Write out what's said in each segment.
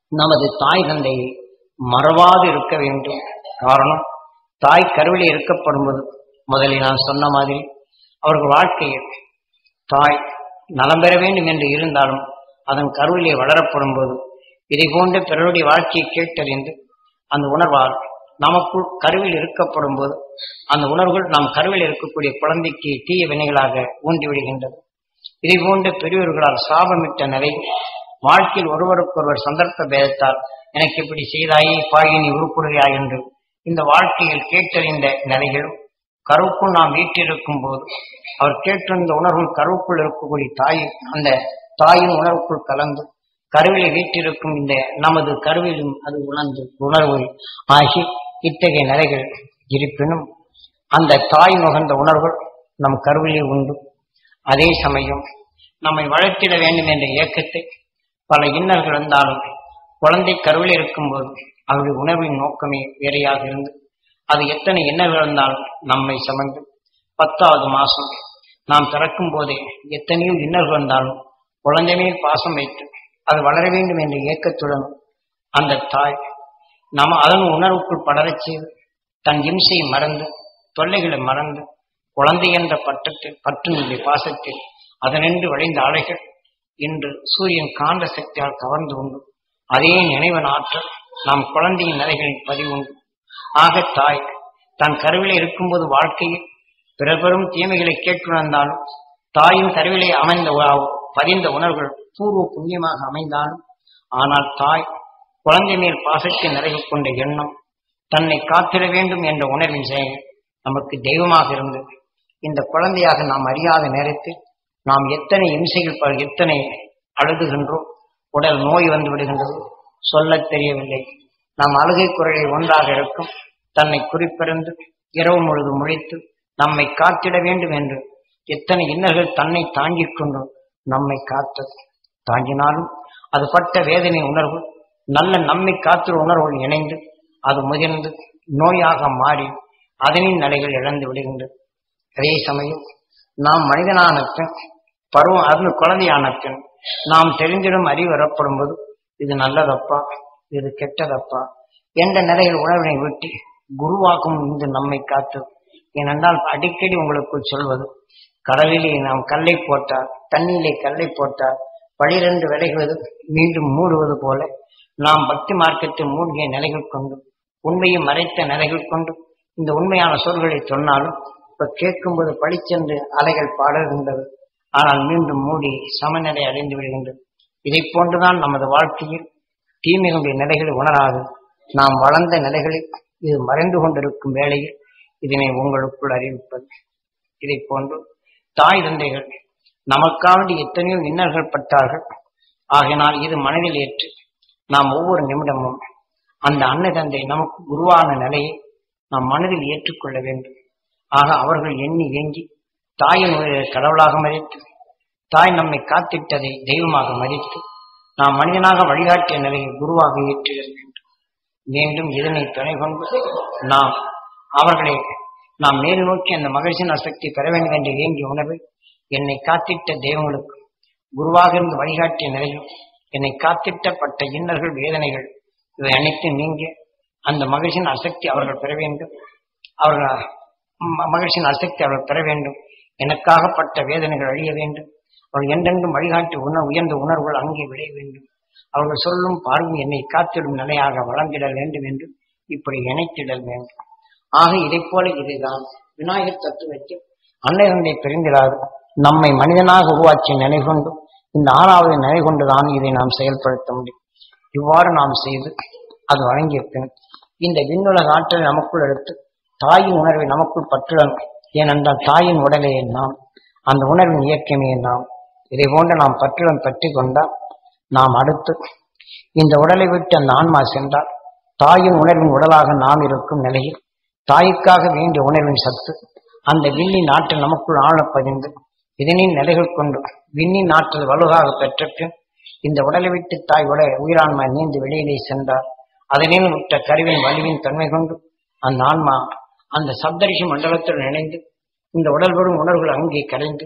நமது தாய் தந்தையை மறவாது இருக்க வேண்டும் காரணம் தாய் கருவிலே இருக்கப்படும்போது முதலில் நான் சொன்ன மாதிரி அவர்கள் வாழ்க்கையில் தாய் நலம் பெற வேண்டும் என்று இருந்தாலும் அதன் கருவிலே வளரப்படும் போது இதை போன்ற பிறருடைய வாழ்க்கையை கேட்டறிந்து அந்த உணர்வால் நமக்குள் கருவில் இருக்கப்படும் போது அந்த உணர்வுகள் நம் கருவில் இருக்கக்கூடிய குழந்தைக்கு தீய வினைகளாக ஊன்றி விடுகின்றது இதை போன்ற பெரியவர்களால் சாபமிட்ட நிலை வாழ்க்கையில் ஒருவருக்கொருவர் சந்தர்ப்ப பேதத்தால் எனக்கு இப்படி செய்தாயே பாயினி உருப்படுகிறாய் என்று இந்த வாழ்க்கையில் கேட்டறிந்த நிலைகளும் கருவுக்குள் நாம் வீட்டிருக்கும் போது அவர் கேட்டிருந்த உணர்வுகள் கருவுக்குள் இருக்கக்கூடிய தாய் அந்த தாயின் உணர்வுக்குள் கலந்து கருவிலை வீட்டிருக்கும் இந்த நமது கருவிலும் அது உணர்ந்து உணர்வு ஆகி இத்தகைய நிலைகள் இருப்பினும் அந்த தாய் நுகர்ந்த உணர்வுகள் நம் கருவிலே உண்டு அதே சமயம் நம்மை வளர்த்திட வேண்டும் என்ற இயக்கத்தை பல இன்னல்கள் வந்தாலும் குழந்தை கருவில் இருக்கும்போது அவருடைய உணர்வின் நோக்கமே வேறையாக இருந்து அது எத்தனை இன்னல்கள் வந்தாலும் நம்மை சமந்து பத்தாவது மாசம் நாம் பிறக்கும் போதே எத்தனையோ இன்னல்கள் வந்தாலும் குழந்தை மேல் பாசம் வைத்து அது வளர வேண்டும் என்ற இயக்கத்துடன் அந்த தாய் நம்ம அதன் உணர்வுக்குள் படரச் செய்து தன் இம்சையை மறந்து தொல்லைகளை மறந்து குழந்தை என்ற பட்டத்தில் பற்றினுடைய பாசத்தில் அதனின்று வளைந்த அலைகள் இன்று சூரியன் காந்த சக்தியால் கவர்ந்து உண்டு அதே நினைவன் ஆற்றல் நாம் குழந்தையின் நிலைகளில் பதிவுண்டு ஆக தாய் தன் கருவிலே இருக்கும்போது வாழ்க்கையில் பிற பெரும் தீமைகளை கேட்டுணர்ந்தாலும் தாயின் கருவிலே அமைந்த உ- பதிந்த உணர்வுகள் பூர்வ புண்ணியமாக அமைந்தாலும் ஆனால் தாய் குழந்தை மேல் பாசத்தை நிறைவு கொண்ட எண்ணம் தன்னை காத்திட வேண்டும் என்ற உணர்வின் செயல் நமக்கு தெய்வமாக இருந்தது இந்த குழந்தையாக நாம் அறியாத நேரத்தில் நாம் எத்தனை இம்சைகள் ப- எத்தனை அழுதுகின்றோம் உடல் நோய் வந்து விடுகின்றது சொல்லத் தெரியவில்லை நாம் அழுகை குரலை ஒன்றாக இருக்கும் தன்னை குறிப்பிறந்து இரவு முழுது முழித்து நம்மை காத்திட வேண்டும் என்று எத்தனை இன்னல்கள் தன்னை தாங்கிக் கொண்டு நம்மை காத்தது தாங்கினாலும் அது பட்ட வேதனை உணர்வு நல்ல நம்மை காத்திர உணர்வுகள் இணைந்து அது முதிர்ந்து நோயாக மாறி அதனின் நடைகள் இழந்து விடுகின்றது அதே சமயம் நாம் மனிதனான பின் பருவம் அது குழந்தையான பின் நாம் தெரிந்திடும் அறிவு வரப்படும் போது இது நல்லதப்பா இது கெட்டதப்பா என்ற நிலையில் உணர்வினை விட்டு குருவாக்கும் இன்று நம்மை காத்து ஏனென்றால் அடிக்கடி உங்களுக்கு சொல்வது கடலிலே நாம் கல்லை போட்டால் தண்ணீரிலே கல்லை போட்டால் பளிரென்று விளைவது மீண்டும் மூடுவது போல நாம் பக்தி மார்க்கத்தில் மூழ்கிய நிலைகள் கொண்டு உண்மையை மறைத்த நிலைகள் கொண்டு இந்த உண்மையான சொற்களை சொன்னாலும் இப்ப கேட்கும்போது பளிச்சென்று அலைகள் பாடுகின்றது ஆனால் மீண்டும் மூடி சமநிலை அடைந்து விடுகின்றது இதை போன்றுதான் நமது வாழ்க்கையில் தீமைகளுடைய நிலைகளை உணராது நாம் வளர்ந்த நிலைகளில் இது மறைந்து கொண்டிருக்கும் வேளையில் இதனை உங்களுக்குள் அறிவிப்பது இதை போன்று தாய் தந்தைகள் நமக்காண்டி எத்தனையோ இன்னல்கள் பட்டார்கள் ஆகையினால் இது மனதில் ஏற்று நாம் ஒவ்வொரு நிமிடமும் அந்த அன்னை தந்தை நமக்கு குருவான நிலையை நாம் மனதில் ஏற்றுக்கொள்ள வேண்டும் ஆக அவர்கள் எண்ணி ஏங்கி தாயின் உயிரை கடவுளாக மதித்து தாய் நம்மை காத்திட்டதை தெய்வமாக மதித்து நாம் மனிதனாக வழிகாட்டிய நிலையை குருவாக ஏற்றுதல் வேண்டும் மீண்டும் இதனை துணை கொண்டு நாம் அவர்களை நாம் மேல் நோக்கி அந்த மகிழ்ச்சியின் சக்தி பெற வேண்டும் என்ற ஏங்கிய உணர்வை என்னை காத்திட்ட தெய்வங்களுக்கு குருவாக இருந்து வழிகாட்டிய நிலையில் என்னை காத்திட்டப்பட்ட இன்னல்கள் வேதனைகள் இவை அனைத்தும் நீங்க அந்த மகிழ்ச்சியின் அசக்தி அவர்கள் பெற வேண்டும் அவர்கள் ம- மகிழ்ச்சியின் அசக்தி அவர்கள் பெற வேண்டும் எனக்காகப்பட்ட வேதனைகள் அழிய வேண்டும் அவர்கள் என்றென்றும் வழிகாட்டி உண உயர்ந்த உணர்வுகள் அங்கே விளைய வேண்டும் அவர்கள் சொல்லும் பார்வை என்னை காத்திடும் நிலையாக வளர்ந்திட வேண்டும் என்று இப்படி இணைத்திடல் வேண்டும் ஆக இதைப் போல இதுதான் விநாயகர் தத்துவத்தில் அன்னை தந்தை பிரிந்திடாது நம்மை மனிதனாக உருவாக்கிய நிலை கொண்டு இந்த ஆறாவது நிலை கொண்டுதான் இதை நாம் செயல்படுத்த முடியும் இவ்வாறு நாம் செய்து அது வழங்கிய பின் இந்த விண்ணுலக ஆற்றலை நமக்குள் எடுத்து தாயின் உணர்வை நமக்குள் பற்றுடன் ஏனென்றால் தாயின் உடலே நாம் அந்த உணர்வின் இயக்கமே நாம் இதை போன்று நாம் பற்றுடன் பற்றி கொண்டால் நாம் அடுத்து இந்த உடலை விட்டு அந்த ஆன்மா சென்றால் தாயின் உணர்வின் உடலாக நாம் இருக்கும் நிலையில் தாய்க்காக வேண்டிய உணர்வின் சத்து அந்த விண்ணின் ஆற்றல் நமக்குள் ஆழப் பதிந்து இதனின் நிலைகள் கொண்டு விண்ணின் ஆற்றல் வலுவாக பெற்ற பின் இந்த உடலை விட்டு தாய் உட உயிரான்மா நீந்து வெளியிலே சென்றார் அதனில் விட்ட கருவின் வலிவின் தன்மை கொண்டு அந்த ஆன்மா அந்த சப்தரிஷி மண்டலத்துடன் இணைந்து இந்த உடல் வரும் உணர்வுகள் அங்கே கலைந்து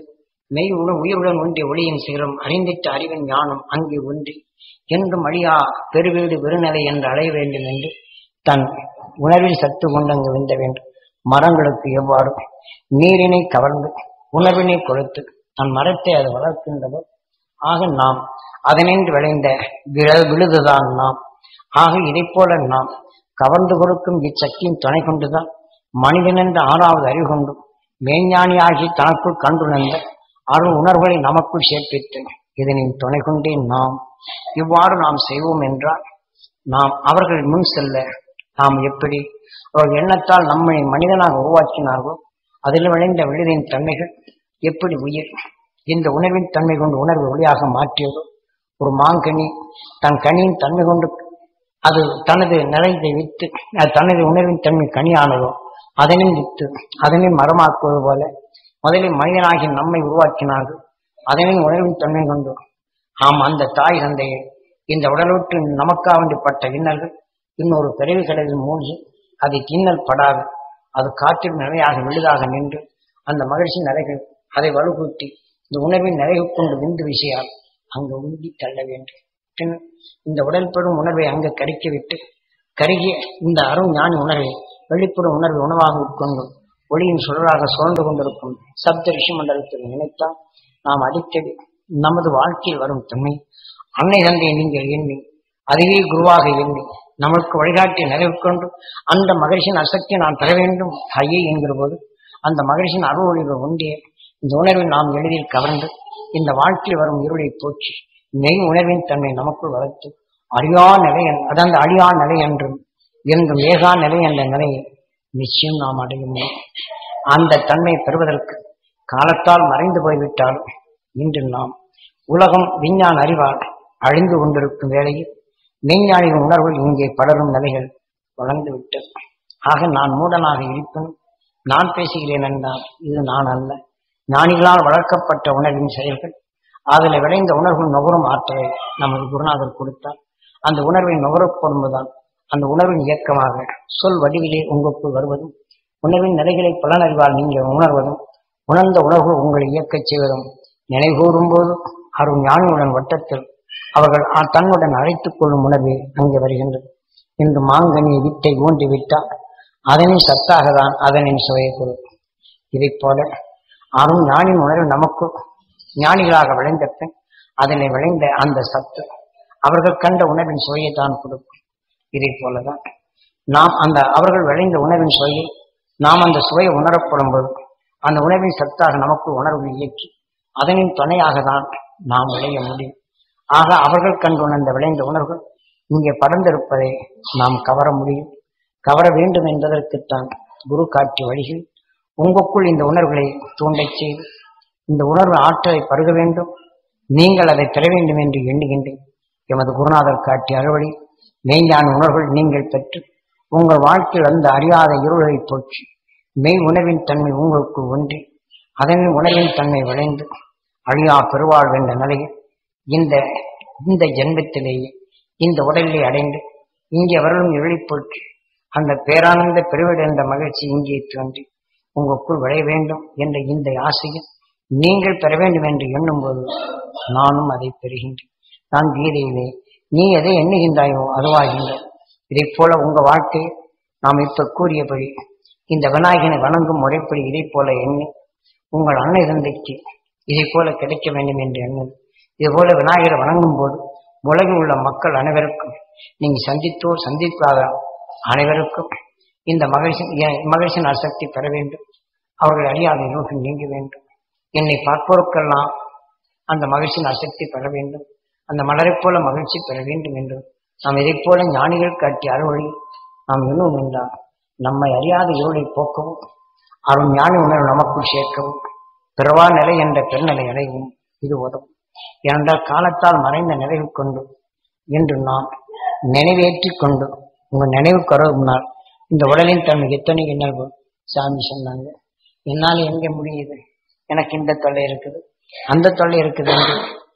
மெய் உண உயிருடன் ஒன்றிய ஒளியின் சிகரம் அறிந்திட்ட அறிவின் ஞானம் அங்கே ஒன்றி என்றும் அழியா பெருவீடு பெருநிலை என்று அடைய வேண்டும் என்று தன் உணர்வில் சத்து கொண்டங்கு விந்த வேண்டும் மரங்களுக்கு எவ்வாறு நீரினை கவர்ந்து உணர்வினை கொடுத்து தன் மரத்தை அது வளர்க்கின்றதோ ஆக நாம் அதனின்று விளைந்த விழ- விழுதுதான் நாம் ஆக இதைப் போல நாம் கவர்ந்து கொடுக்கும் இச்சக்தியின் துணை கொண்டுதான் மனிதன் என்ற ஆறாவது அறிவு கொண்டு மேஞ்ஞானியாகி தனக்குள் கண்டுணர்ந்த அருள் உணர்வுகளை நமக்குள் சேர்ப்பித்து இதனின் துணை கொண்டே நாம் இவ்வாறு நாம் செய்வோம் என்றால் நாம் அவர்கள் முன் செல்ல நாம் எப்படி அவர்கள் எண்ணத்தால் நம்மை மனிதனாக உருவாக்கினார்களோ அதில் விளைந்த விழுதின் தன்மைகள் எப்படி உயிர் இந்த உணர்வின் தன்மை கொண்டு உணர்வு ஒளியாக மாற்றியதோ ஒரு மாங்கனி தன் கனியின் தன்மை கொண்டு அது தனது நிறைத்தை வித்து அது தனது உணர்வின் தன்மை கனியானதோ அதனையும் வித்து அதனையும் மரமாக்குவது போல முதலில் மனிதனாகி நம்மை உருவாக்கினார்கள் அதனையும் உணர்வின் தன்மை கொண்டு ஆம் அந்த தாய் தந்தையை இந்த உடலுக்கு நமக்காவண்டிப்பட்ட இன்னல்கள் இன்னொரு பிறவி கடலில் மூழ்கி அதை தின்னல் படாது அது காற்றில் நிலையாக விழுதாக நின்று அந்த மகிழ்ச்சி நிலைகள் அதை வலுக்கூட்டி இந்த உணர்வின் நிறைவு கொண்டு விந்து விஷயால் அங்கு உந்தி தள்ள வேண்டும் பின் இந்த உடல் பெறும் உணர்வை அங்கு கறிக்க விட்டு கருகிய இந்த அருண் ஞானி உணர்வை வெளிப்படும் உணர்வை உணவாக உட்கொண்டு ஒளியின் சுடராக சுழன்று கொண்டிருக்கும் சப்த ரிஷி மண்டலத்தில் நினைத்தால் நாம் அடிக்கடி நமது வாழ்க்கையில் வரும் தன்மை அன்னை தந்தையை நீங்கள் எண்ணி அதுவே குருவாக எண்ணி நமக்கு வழிகாட்டி நிறைவு கொண்டு அந்த மகிழ்ச்சியின் அசக்தியை நான் பெற வேண்டும் ஐயே என்கிற போது அந்த மகிழ்ச்சியின் அருள் ஒளிகள் ஒன்றிய இந்த உணர்வை நாம் எளிதில் கவர்ந்து இந்த வாழ்க்கையில் வரும் இருளை போற்றி மெய் உணர்வின் தன்மை நமக்குள் வளர்த்து அறியா நிலை என்- அதாவது அழியா நிலை என்றும் என்றும் ஏகா நிலை என்ற நிலையை நிச்சயம் நாம் அடைய முடியும் அந்த தன்மை பெறுவதற்கு காலத்தால் மறைந்து போய்விட்டாலும் இன்று நாம் உலகம் விஞ்ஞான அறிவால் அழிந்து கொண்டிருக்கும் வேளையில் மெய்ஞானிகள் உணர்வுகள் இங்கே படரும் நிலைகள் வளர்ந்து விட்டது ஆக நான் மூடனாக இருப்பேன் நான் பேசுகிறேன் என்றால் இது நான் அல்ல ஞானிகளால் வளர்க்கப்பட்ட உணர்வின் செயல்கள் அதில் விளைந்த உணர்வு நுகரும் ஆற்றலை நமது குருநாதர் கொடுத்தார் அந்த உணர்வை நுகரப்படுவதால் அந்த உணர்வின் இயக்கமாக சொல் வடிவிலே உங்களுக்குள் வருவதும் உணர்வின் நிலைகளை புலனறிவால் நீங்கள் உணர்வதும் உணர்ந்த உணர்வு உங்களை இயக்கச் செய்வதும் நினைவுகூரும் போது அருள் ஞானியுடன் வட்டத்தில் அவர்கள் ஆ- தன்னுடன் அழைத்துக் கொள்ளும் உணர்வு அங்கே வருகின்றது இன்று மாங்கனி வித்தை ஊன்றி விட்டால் அதனின் சத்தாக தான் அதனின் சுவையை கொடுக்கும் இதைப் போல அருள் ஞானின் உணர்வு நமக்கு ஞானிகளாக விளைந்த பின் அதனை விளைந்த அந்த சத்து அவர்கள் கண்ட உணர்வின் சுவையை தான் கொடுக்கும் இதைப் போலதான் நாம் அந்த அவர்கள் விளைந்த உணர்வின் சுவையை நாம் அந்த சுவையை உணரப்படும் போது அந்த உணர்வின் சத்தாக நமக்கு உணர்வு இயக்கி அதனின் துணையாக தான் நாம் விளைய முடியும் ஆக அவர்கள் கண்டு உணர்ந்த விளைந்த உணர்வுகள் இங்கே படர்ந்திருப்பதை நாம் கவர முடியும் கவர வேண்டும் என்பதற்குத்தான் குரு காட்டிய வழிகள் உங்களுக்குள் இந்த உணர்வுகளை தூண்டச் செய்து இந்த உணர்வு ஆற்றலை பருக வேண்டும் நீங்கள் அதை பெற வேண்டும் என்று எண்ணுகின்றேன் எமது குருநாதர் காட்டிய அறுவடை மெய்ஞான உணர்வுகள் நீங்கள் பெற்று உங்கள் வாழ்க்கையில் அந்த அறியாத இருளை போற்றி மெய் உணர்வின் தன்மை உங்களுக்கு ஒன்றி அதன் உணர்வின் தன்மை விளைந்து அழியா பெருவாழ்வு என்ற நிலையில் இந்த இந்த ஜென்மத்திலேயே இந்த உடலிலே அடைந்து இங்கே வரலும் இருளை போற்றி அந்த பேரானந்த பெருவிட என்ற மகிழ்ச்சி இங்கே தோன்றி உங்களுக்குள் விளைய வேண்டும் என்ற இந்த ஆசையை நீங்கள் பெற வேண்டும் என்று எண்ணும்போது நானும் அதை பெறுகின்றேன் நான் கீதையிலே நீ எதை எண்ணுகின்றாயோ அதுவாகின்ற இதைப் போல உங்க வாழ்க்கை நாம் இப்ப கூறியபடி இந்த விநாயகனை வணங்கும் முறைப்படி இதைப் போல எண்ணி உங்கள் அன்னை தந்தைக்கு இதைப் போல கிடைக்க வேண்டும் என்று எண்ணுங்கள் இது போல விநாயகரை வணங்கும் போது உலகில் உள்ள மக்கள் அனைவருக்கும் நீங்க சந்தித்தோர் சந்திக்காத அனைவருக்கும் இந்த மகிழ்ச்சி எ- மகிழ்ச்சியின் அசக்தி பெற வேண்டும் அவர்கள் அறியாத நோக்கம் நீங்க வேண்டும் என்னை பார்ப்போருக்கெல்லாம் அந்த மகிழ்ச்சியின் அசக்தி பெற வேண்டும் அந்த மலரைப் போல மகிழ்ச்சி பெற வேண்டும் என்று நாம் இதைப் போல ஞானிகள் காட்டிய அறுவழி நாம் எண்ணுவோம் என்றால் நம்மை அறியாத இருளை போக்கவும் அருள் ஞானி உணர்வு நமக்குள் சேர்க்கவும் பிறவா நிலை என்ற பெருநிலை அடையவும் இது உதவும் ஏனென்றால் காலத்தால் மறைந்த நினைவு கொண்டு என்று நாம் நினைவேற்றிக் கொண்டு உங்கள் நினைவு கருவினால் இந்த உடலின் தன்மை எத்தனை இன்னல்வு சாமி சொன்னாங்க என்னால் எங்க முடியுது எனக்கு இந்த தொல்லை இருக்குது அந்த தொல்லை இருக்குது என்று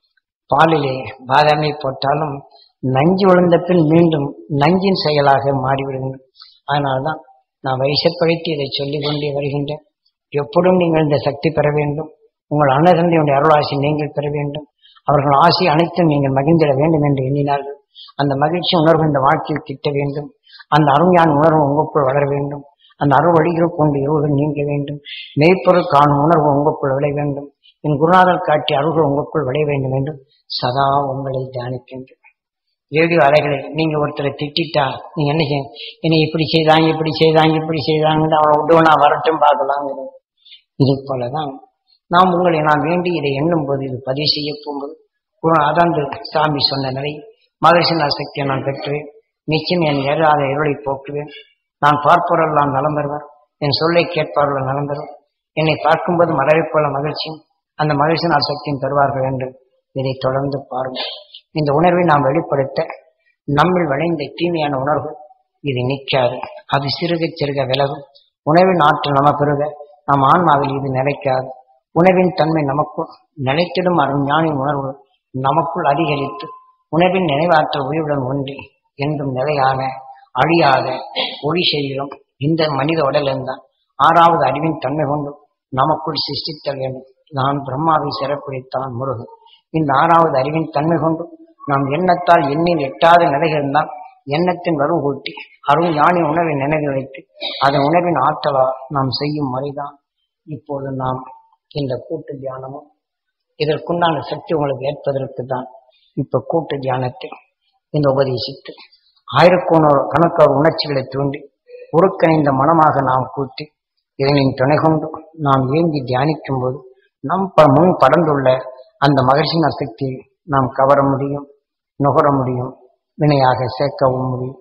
பாலிலே பாதாமை போட்டாலும் நஞ்சு விழுந்த பின் மீண்டும் நஞ்சின் செயலாக மாறிவிடுங்கள் அதனால்தான் நான் வயசப்படுத்தி இதை சொல்லிக் கொண்டே வருகின்றேன் எப்பொழுதும் நீங்கள் இந்த சக்தி பெற வேண்டும் உங்கள் அன்னதந்தையுடைய அருளாசி நீங்கள் பெற வேண்டும் அவர்கள் ஆசை அனைத்தும் நீங்கள் மகிழ்ந்திட வேண்டும் என்று எண்ணினார்கள் அந்த மகிழ்ச்சி உணர்வு இந்த வாழ்க்கையில் கிட்ட வேண்டும் அந்த அருமையான உணர்வு உங்களுக்குள் வளர வேண்டும் அந்த அருள் வழிகள் கொண்டு இருவர்கள் நீங்க வேண்டும் மெய்ப்பொருள் காணும் உணர்வு உங்களுக்குள் விளைய வேண்டும் என் குருநாதர் காட்டிய அருள்கள் உங்களுக்குள் விளைய வேண்டும் என்று சதா உங்களை தியானிக்கின்றேன் ரேடியோ அலைகளை நீங்க ஒருத்தரை திட்டா நீங்க என்ன செய்ய என்னை இப்படி செய்தாங்க இப்படி செய்தாங்க இப்படி செய்தாங்கன்னு அவனை விட்டு நான் வரட்டும் பார்க்கலாங்கிறது இது போலதான் நாம் உங்களை நான் வேண்டி இதை எண்ணும் போது இது பதிவு செய்ய போகும்போது குரு அதாந்து சாமி சொன்ன நிலை மகரிஷின் சக்தியை நான் பெற்றுவேன் நிச்சயம் என் ஏறாத இருளை போக்குவேன் நான் பார்ப்பவரெல்லாம் நலம் பெறுவர் என் சொல்லை கேட்பவர்கள் நலம் பெறும் என்னை பார்க்கும்போது மலரைப் போல மகிழ்ச்சியும் அந்த மகிழ்ச்சியின் சக்தியும் தருவார்கள் என்று இதை தொடர்ந்து பாருங்கள் இந்த உணர்வை நாம் வெளிப்படுத்த நம்மில் விளைந்த தீமையான உணர்வு இது நிற்காது அது சிறுக சிறுக விலகும் உணவின் ஆற்றல் நம பெருக நம் ஆன்மாவில் இது நிலைக்காது உணவின் தன்மை நமக்குள் நிலைத்திடும் அருஞானி உணர்வு நமக்குள் அதிகரித்து உணவின் நினைவாற்றல் உயிருடன் ஒன்றி என்றும் நிலையான அழியாத ஒளி செய்கிறோம் இந்த மனித உடலிருந்தான் ஆறாவது அறிவின் தன்மை கொண்டு நமக்குள் சிருஷ்டித்தல் வேண்டும் நான் பிரம்மாவை சிறப்பிடித்தான் முருகன் இந்த ஆறாவது அறிவின் தன்மை கொண்டு நாம் எண்ணத்தால் எண்ணில் எட்டாத நிலைகள் இருந்தால் எண்ணத்தின் வரவு கூட்டி அருள் ஞானி உணவை நினைவில் வைத்து அதன் உணவின் ஆற்றலால் நாம் செய்யும் முறைதான் இப்போது நாம் இந்த கூட்டு தியானமும் இதற்குண்டான சக்தி உங்களுக்கு ஏற்பதற்கு தான் இப்ப கூட்டு தியானத்தை இந்த உபதேசித்து ஆயிரக்கோணோர் கணக்கார் உணர்ச்சிகளை தூண்டி உருக்கணிந்த மனமாக நாம் கூட்டி இதனின் துணை கொண்டு நாம் ஏங்கி தியானிக்கும் போது நம் ப- முன் படர்ந்துள்ள அந்த மகிழ்ச்சியின் சக்தியை நாம் கவர முடியும் நுகர முடியும் வினையாக சேர்க்கவும் முடியும்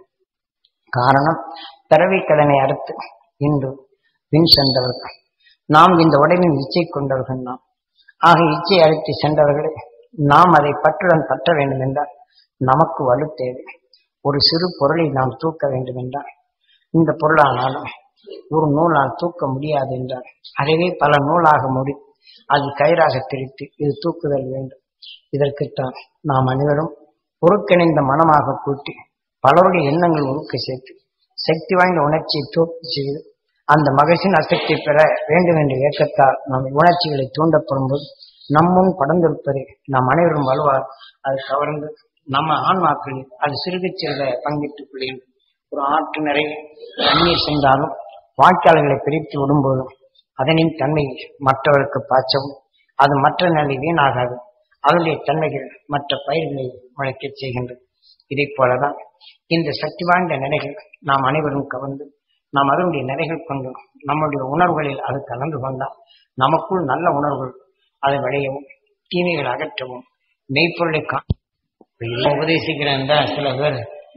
காரணம் பிறவி கடனை அறுத்து இன்று பின் சென்றவர்கள் நாம் இந்த உடலின் இச்சை கொண்டவர்கள் நாம் ஆக இச்சை அழைத்து சென்றவர்களை நாம் அதை பற்றுடன் பற்ற வேண்டும் என்றால் நமக்கு வலு தேவை ஒரு சிறு பொருளை நாம் தூக்க வேண்டும் என்றால் இந்த பொருளானாலும் ஒரு நூலால் தூக்க முடியாது என்றால் அதுவே பல நூலாக முடி அது கயிறாக திரித்து இது தூக்குதல் வேண்டும் இதற்குத்தான் நாம் அனைவரும் பொறுக்கிணைந்த மனமாக கூட்டி பலருடைய எண்ணங்கள் உருக்க சேர்த்து சக்தி வாய்ந்த உணர்ச்சியை தூக்கி செய்து அந்த மகிழ்ச்சியின் அசக்தி பெற வேண்டும் என்ற இயக்கத்தால் நம் உணர்ச்சிகளை தூண்டப்படும் போது நம்முன் படர்ந்திருப்பதை நாம் அனைவரும் வலுவார் அது கவர்ந்து நம்ம ஆன்மாக்களில் அது சிறுக சிறுக பங்கிட்டுக் கொள்ளும் ஒரு ஆற்று நிறைய தண்ணீர் சென்றாலும் வாய்க்கால்களை பிரித்து விடும்போதும் அதனின் தன்மை மற்றவருக்கு பாய்ச்சவும் அது மற்ற நிலை வீணாகாது அதனுடைய தன்மைகள் மற்ற பயிர்களை முளைக்கச் செய்கின்றது இதைப் போலதான் இந்த சக்தி வாய்ந்த நிலைகள் நாம் அனைவரும் கவர்ந்து நாம் அதனுடைய நிலைகள் கொண்டு நம்முடைய உணர்வுகளில் அது கலந்து கொண்டால் நமக்குள் நல்ல உணர்வுகள் அதை விளையவும் தீமைகள் அகற்றவும் மெய்ப்பொருளை கா இல்லை உபதேசிக்கிறேன் தான் சில பேர்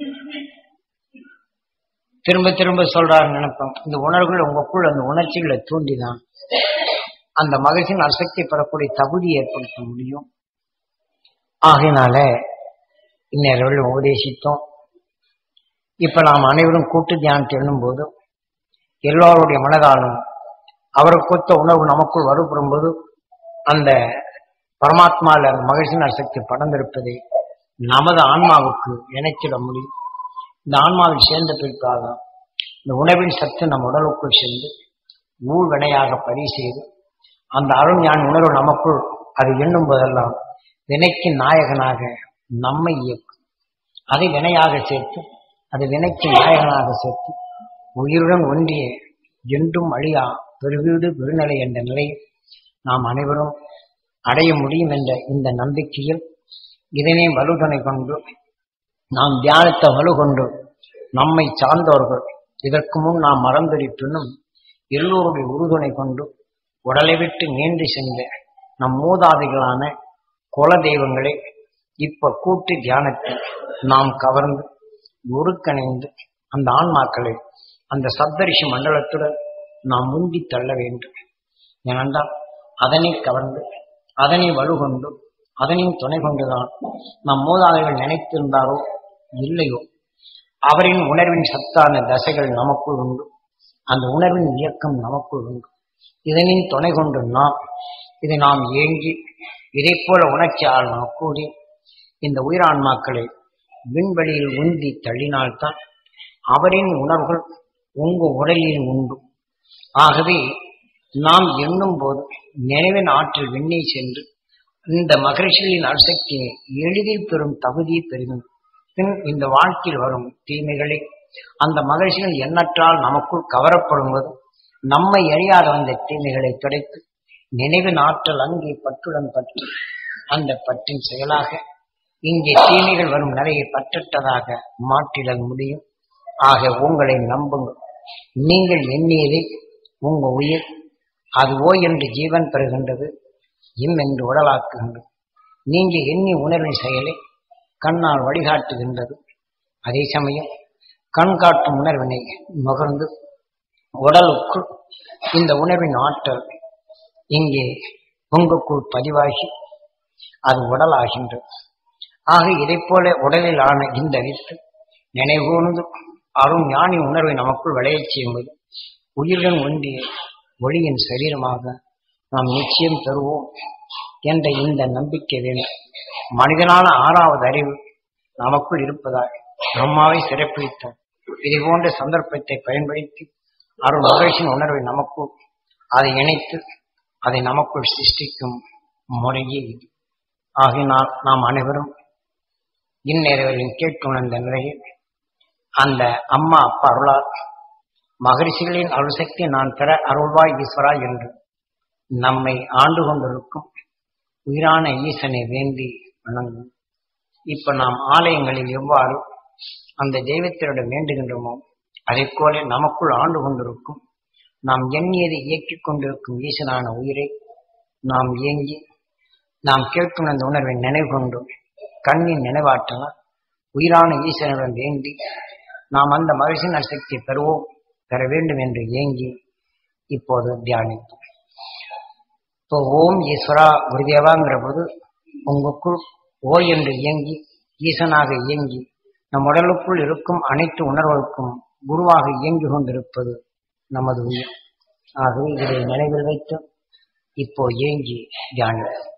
திரும்ப திரும்ப சொல்றாரு நினைப்போம் இந்த உணர்வுகள் உங்களுக்குள் அந்த உணர்ச்சிகளை தூண்டிதான் அந்த மகிழ்ச்சியின் அசக்தி பெறக்கூடிய தகுதி ஏற்படுத்த முடியும் ஆகையினால இந்நேரம் உபதேசித்தோம் இப்ப நாம் அனைவரும் கூட்டு தியானத்தை எண்ணும்போது எல்லோருடைய மனதாலும் அவருக்கு ஒத்த உணர்வு நமக்குள் வருபடும் போது அந்த பரமாத்மால அந்த மகிழ்ச்சியின் சக்தி படர்ந்திருப்பதை நமது ஆன்மாவுக்கு இணைச்சிட முடியும் இந்த ஆன்மாவில் சேர்ந்த பிற்காக இந்த உணவின் சத்து நம் உடலுக்குள் சென்று ஊழ் வினையாக பதிவு செய்து அந்த அருள் ஞான உணர்வு நமக்குள் அது எண்ணும் போதெல்லாம் வினைக்கு நாயகனாக நம்மை இயக்கும் அதை வினையாக சேர்த்து அது வினைக்கு நாயகனாக சேர்த்து உயிருடன் ஒன்றிய என்றும் அழியா பெருவீடு பெருநிலை என்ற நிலையை நாம் அனைவரும் அடைய முடியும் என்ற இந்த நம்பிக்கையில் இதனை வலுதுணை கொண்டு நாம் தியானத்தை வலு கொண்டு நம்மை சார்ந்தவர்கள் இதற்கு முன் நாம் மறந்திருப்பினும் எல்லோருடைய உறுதுணை கொண்டு உடலை விட்டு நீண்டு சென்ற நம் மூதாதைகளான குல தெய்வங்களை இப்ப கூட்டு தியானத்தில் நாம் கவர்ந்து ஒருங்கிணைந்து அந்த ஆன்மாக்களை அந்த சப்தரிஷி மண்டலத்துடன் நாம் முந்தி தள்ள வேண்டும் ஏனென்றால் அதனை கவர்ந்து அதனை வலுகொண்டு அதனின் துணை கொண்டுதான் நம் மூதாதைகள் நினைத்திருந்தாரோ இல்லையோ அவரின் உணர்வின் சத்தான தசைகள் நமக்குள் உண்டு அந்த உணர்வின் இயக்கம் நமக்குள் உண்டு இதனின் துணை கொண்டு நாம் இதை நாம் ஏங்கி இதைப் போல உணர்ச்சியால் நாம் கூடி இந்த உயிரான்மாக்களை விண்வெளியில் உந்தி நாம் எண்ணும் போது நினைவின் ஆற்றல் விண்ணை சென்று இந்த மகரிஷிகளின் அசக்தியை எளிதில் பெறும் தகுதியை பெறும் பின் இந்த வாழ்க்கையில் வரும் தீமைகளை அந்த மகிழ்ச்சிகள் எண்ணற்றால் நமக்குள் கவரப்படும் போது நம்மை அறியாத அந்த தீமைகளை துடைத்து நினைவின் ஆற்றல் அங்கே பற்றுடன் பற்றி அந்த பற்றின் செயலாக இங்கே தீமைகள் வரும் நிலையை பற்றற்றதாக மாற்றிடல் முடியும் ஆக உங்களை நம்புங்கள் நீங்கள் எண்ணியதை உங்க உயிர் அது ஓ என்று ஜீவன் பெறுகின்றது இம் என்று உடலாக்குகின்றது நீங்க எண்ணி உணர்வின் செயலை கண்ணால் வழிகாட்டுகின்றது அதே சமயம் கண் காட்டும் உணர்வினை நுகர்ந்து உடலுக்குள் இந்த உணர்வின் ஆற்றல் இங்கே உங்களுக்குள் பதிவாகி அது உடலாகின்றது ஆக இதைப் போல உடலில் ஆன இந்த வித்து நினைவுகூர்ந்து அரும் ஞானி உணர்வை நமக்குள் விளையச் செய்யும்போது உயிருடன் ஒன்றிய ஒளியின் சரீரமாக நாம் நிச்சயம் பெறுவோம் என்ற இந்த நம்பிக்கை வேண்டும் மனிதனான ஆறாவது அறிவு நமக்குள் இருப்பதால் பிரம்மாவை சிறப்பித்தார் இதை போன்ற சந்தர்ப்பத்தை பயன்படுத்தி அருள் மகிழ்ச்சியின் உணர்வை நமக்குள் அதை இணைத்து அதை நமக்குள் சிருஷ்டிக்கும் முறையே இது ஆகினால் நாம் அனைவரும் இந்நேரங்களில் கேட்டு உணர்ந்த நிலையில் அந்த அம்மா அப்பா அருளால் மகரிஷிகளின் அருள்சக்தி நான் பெற அருள்வாய் ஈஸ்வரா என்று நம்மை ஆண்டு கொண்டிருக்கும் உயிரான ஈசனை வேண்டி வணங்கும் இப்ப நாம் ஆலயங்களில் எவ்வாறு அந்த தெய்வத்தினிடம் வேண்டுகின்றோமோ அதைப் போல நமக்குள் ஆண்டு கொண்டிருக்கும் நாம் எண்ணியதை இயக்கிக் கொண்டிருக்கும் ஈசனான உயிரை நாம் இயங்கி நாம் கேட்கும் அந்த உணர்வை நினைவு கொண்டு கண்ணின் நினைவாற்றலாம் உயிரான ஈசனிடம் வேண்டி நாம் அந்த மகிழ்ச்சியின் சக்தியை பெறுவோம் பெற வேண்டும் என்று ஏங்கி இப்போது தியானித்தோம் இப்போ ஓம் ஈஸ்வரா குருதேவாங்கிற போது உங்களுக்குள் ஓ என்று இயங்கி ஈசனாக இயங்கி நம் உடலுக்குள் இருக்கும் அனைத்து உணர்வுகளுக்கும் குருவாக இயங்கி கொண்டிருப்பது நமது உயிர் ஆகவே இதை நினைவில் வைத்து இப்போ ஏங்கி தியானித்தோம்